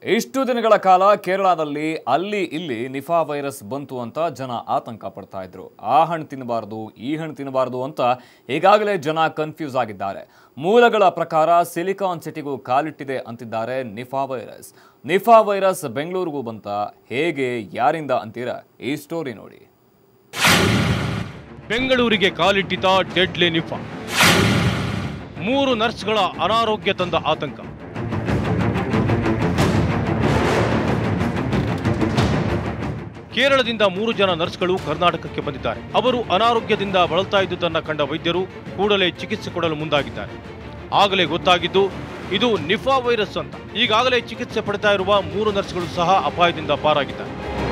ಇಷ್ಟು ದಿನಗಳ ಕಾಲ ಕೇರಳದಲ್ಲಿ ಅಲ್ಲಿ ಇಲ್ಲಿ ನಿಫಾ ವೈರಸ್ ಬಂತು ಅಂತ ಜನ ಆತಂಕ ಪಡ್ತಾ ಇದ್ರು ಆ ಹಣ್ಣು ತಿನ್ನಬಾರ್ದು ಈ ಹಣ್ಣು ತಿನ್ನಬಾರ್ದು ಅಂತ ಈಗಾಗಲೇ ಜನ ಕನ್ಫ್ಯೂಸ್ ಆಗಿದ್ದಾರೆ ಮೂಲಗಳ ಪ್ರಕಾರ ಸಿಲಿಕಾನ್ ಸಿಟಿಗೂ ಕಾಲಿಟ್ಟಿದೆ ಅಂತಿದ್ದಾರೆ ನಿಫಾ ವೈರಸ್ ನಿಫಾ ವೈರಸ್ ಬೆಂಗಳೂರಿಗೂ ಬಂತ ಹೇಗೆ ಯಾರಿಂದ ಅಂತೀರಾ ಈ ಸ್ಟೋರಿ ನೋಡಿ ಬೆಂಗಳೂರಿಗೆ ಕಾಲಿಟ್ಟಿತ ಡೆಡ್ಲಿ ನಿಫಾ ಮೂರು ನರ್ಸ್ಗಳ ಅನಾರೋಗ್ಯ ತಂದ ಆತಂಕ ಕೇರಳದಿಂದ ಮೂರು ಜನ ನರ್ಸ್ಗಳು ಕರ್ನಾಟಕಕ್ಕೆ ಬಂದಿದ್ದಾರೆ ಅವರು ಅನಾರೋಗ್ಯದಿಂದ ಬಳಲ್ತಾ ಇದ್ದುದನ್ನು ಕಂಡ ವೈದ್ಯರು ಕೂಡಲೇ ಚಿಕಿತ್ಸೆ ಕೊಡಲು ಮುಂದಾಗಿದ್ದಾರೆ ಆಗಲೇ ಗೊತ್ತಾಗಿದ್ದು ಇದು ನಿಫಾ ವೈರಸ್ ಅಂತ ಈಗಾಗಲೇ ಚಿಕಿತ್ಸೆ ಪಡೆತಾ ಇರುವ ಮೂರು ನರ್ಸ್ಗಳು ಸಹ ಅಪಾಯದಿಂದ ಪಾರಾಗಿದ್ದಾರೆ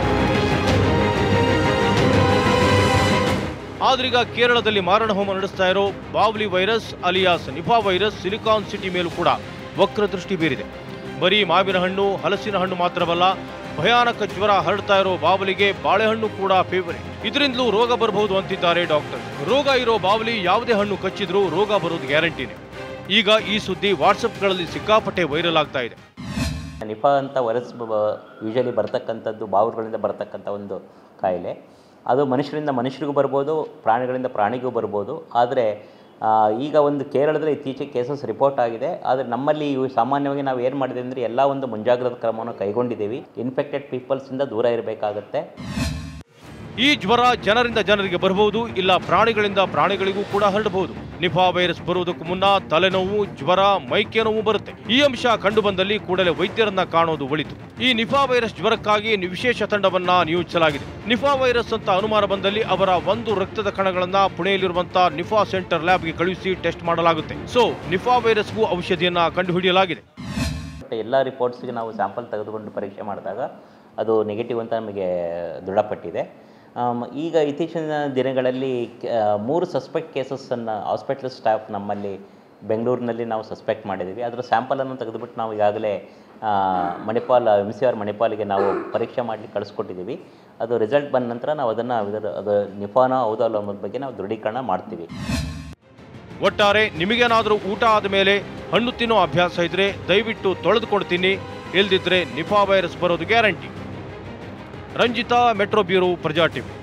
ಆದ್ರೀಗ ಕೇರಳದಲ್ಲಿ ಮಾರಣಹೋಮ ನಡೆಸ್ತಾ ಇರೋ ಬಾವ್ಲಿ virus alias Nipah virus silicon city ಮೇಲೂ ಕೂಡ ವಕ್ರದೃಷ್ಟಿ ಬೀರಿದೆ ಬರೀ ಮಾವಿನ ಹಣ್ಣು ಹಲಸಿನ ಹಣ್ಣು ಮಾತ್ರವಲ್ಲ ಭಯಾನಕ ಜ್ವರ ಹರಡ್ತಾ ಇರೋ ಬಾವಲಿಗೆ ಬಾಳೆಹಣ್ಣು ಕೂಡ ಫೇವರೇಟ್ ಇದರಿಂದಲೂ ರೋಗ ಬರಬಹುದು ಅಂತಿದ್ದಾರೆ ಡಾಕ್ಟರ್ ರೋಗ ಇರೋ ಬಾವಲಿ ಯಾವುದೇ ಹಣ್ಣು ಕಚ್ಚಿದ್ರೂ ರೋಗ ಬರೋದು ಗ್ಯಾರಂಟಿನೇ ಈಗ ಈ ಸುದ್ದಿ ವಾಟ್ಸಪ್ಗಳಲ್ಲಿ ಸಿಕ್ಕಾಪಟ್ಟೆ ವೈರಲ್ ಆಗ್ತಾ ಇದೆ ನಿಫಾ ಅಂತ ವೈರಸ್ ಯೂಶಲಿ ಬರ್ತಕ್ಕಂಥದ್ದು ಬಾವುಗಳಿಂದ ಬರ್ತಕ್ಕಂಥ ಒಂದು ಕಾಯಿಲೆ ಅದು ಮನುಷ್ಯರಿಂದ ಮನುಷ್ಯರಿಗೂ ಬರ್ಬೋದು ಪ್ರಾಣಿಗಳಿಂದ ಪ್ರಾಣಿಗೂ ಬರ್ಬೋದು ಆದರೆ ಆ, ಈಗ ಒಂದು ಕೇರಳದಲ್ಲಿ ಇತ್ತೀಚೆಗೆ ಕೇಸಸ್ ರಿಪೋರ್ಟ್ ಆಗಿದೆ ಆದರೆ ನಮ್ಮಲ್ಲಿ ಇವು ಸಾಮಾನ್ಯವಾಗಿ ನಾವು ಏನು ಮಾಡಿದೆ ಅಂದರೆ ಎಲ್ಲ ಒಂದು ಮುಂಜಾಗ್ರತಾ ಕ್ರಮವನ್ನು ಕೈಗೊಂಡಿದ್ದೀವಿ ಇನ್ಫೆಕ್ಟೆಡ್ ಪೀಪಲ್ಸಿಂದ ದೂರ ಇರಬೇಕಾಗತ್ತೆ ಈ ಜ್ವರ ಜನರಿಂದ ಜನರಿಗೆ ಬರಬಹುದು ಇಲ್ಲ ಪ್ರಾಣಿಗಳಿಂದ ಪ್ರಾಣಿಗಳಿಗೂ ಕೂಡ ಹರಡಬಹುದು ನಿಫಾ ವೈರಸ್ ಬರುವುದಕ್ಕೂ ಮುನ್ನ ತಲೆನೋವು ಜ್ವರ ಮೈಕೆ ನೋವು ಬರುತ್ತೆ ಈ ಅಂಶ ಕಂಡು ಬಂದಲ್ಲಿ ಕೂಡಲೇ ವೈದ್ಯರನ್ನ ಕಾಣೋದು ಒಳಿತು ಈ ನಿಫಾ ವೈರಸ್ ಜ್ವರಕ್ಕಾಗಿ ವಿಶೇಷ ತಂಡವನ್ನ ನಿಯೋಜಿಸಲಾಗಿದೆ ನಿಫಾ ವೈರಸ್ ಅಂತ ಅನುಮಾನ ಬಂದಲ್ಲಿ ಅವರ ಒಂದು ರಕ್ತದ ಕಣಗಳನ್ನ ಪುಣೆಯಲ್ಲಿರುವಂತಹ ನಿಫಾ ಸೆಂಟರ್ ಲ್ಯಾಬ್ಗೆ ಕಳುಹಿಸಿ ಟೆಸ್ಟ್ ಮಾಡಲಾಗುತ್ತೆ ಸೊ ನಿಫಾ ವೈರಸ್ಗೂ ಔಷಧಿಯನ್ನ ಕಂಡುಹಿಡಿಯಲಾಗಿದೆ ಬಟ್ ಎಲ್ಲ ರಿಪೋರ್ಟ್ಸ್ಗೆ ನಾವು ಸ್ಯಾಂಪಲ್ ತೆಗೆದುಕೊಂಡು ಪರೀಕ್ಷೆ ಮಾಡಿದಾಗ ಅದು ನೆಗೆಟಿವ್ ಅಂತ ನಮಗೆ ದೃಢಪಟ್ಟಿದೆ ಆಮ್, ಈಗ ಇತ್ತೀಚಿನ ದಿನಗಳಲ್ಲಿ ಕೆ- ಆ, ಮೂರು ಸಸ್ಪೆಕ್ಟ್ ಕೇಸಸ್ಸನ್ನು ಹಾಸ್ಪಿಟಲ್ ಸ್ಟಾಫ್ ನಮ್ಮಲ್ಲಿ ಬೆಂಗಳೂರಿನಲ್ಲಿ ನಾವು ಸಸ್ಪೆಕ್ಟ್ ಮಾಡಿದ್ದೀವಿ ಅದರ ಸ್ಯಾಂಪಲನ್ನು ತೆಗೆದುಬಿಟ್ಟು ನಾವು ಈಗಾಗಲೇ ಆ, ಮಣಿಪಾಲ್ ಎಮ್ ಸಿ ಆರ್ ಮಣಿಪಾಲಿಗೆ ನಾವು ಪರೀಕ್ಷೆ ಮಾಡಲಿಕ್ಕೆ ಕಳಿಸ್ಕೊಟ್ಟಿದ್ದೀವಿ ಅದು ರಿಸಲ್ಟ್ ಬಂದ ನಂತರ ನಾವು ಅದನ್ನು ಇದರ ಅದು ನಿಫಾನೋ ಹೌದೋ ಅಲ್ಲೋ ಅನ್ನೋದ್ರ ಬಗ್ಗೆ ನಾವು ದೃಢೀಕರಣ ಮಾಡ್ತೀವಿ ಒಟ್ಟಾರೆ ನಿಮಗೇನಾದರೂ ಊಟ ಆದ ಮೇಲೆ ಹಣ್ಣು ತಿನ್ನೋ ಅಭ್ಯಾಸ ಇದ್ರೆ ದಯವಿಟ್ಟು ತೊಳೆದುಕೊಂಡು ತಿನ್ನಿ ಇಲ್ದಿದ್ರೆ ನಿಫಾ ವೈರಸ್ ಬರೋದು guarantee Ranjita metro bureau Praja TV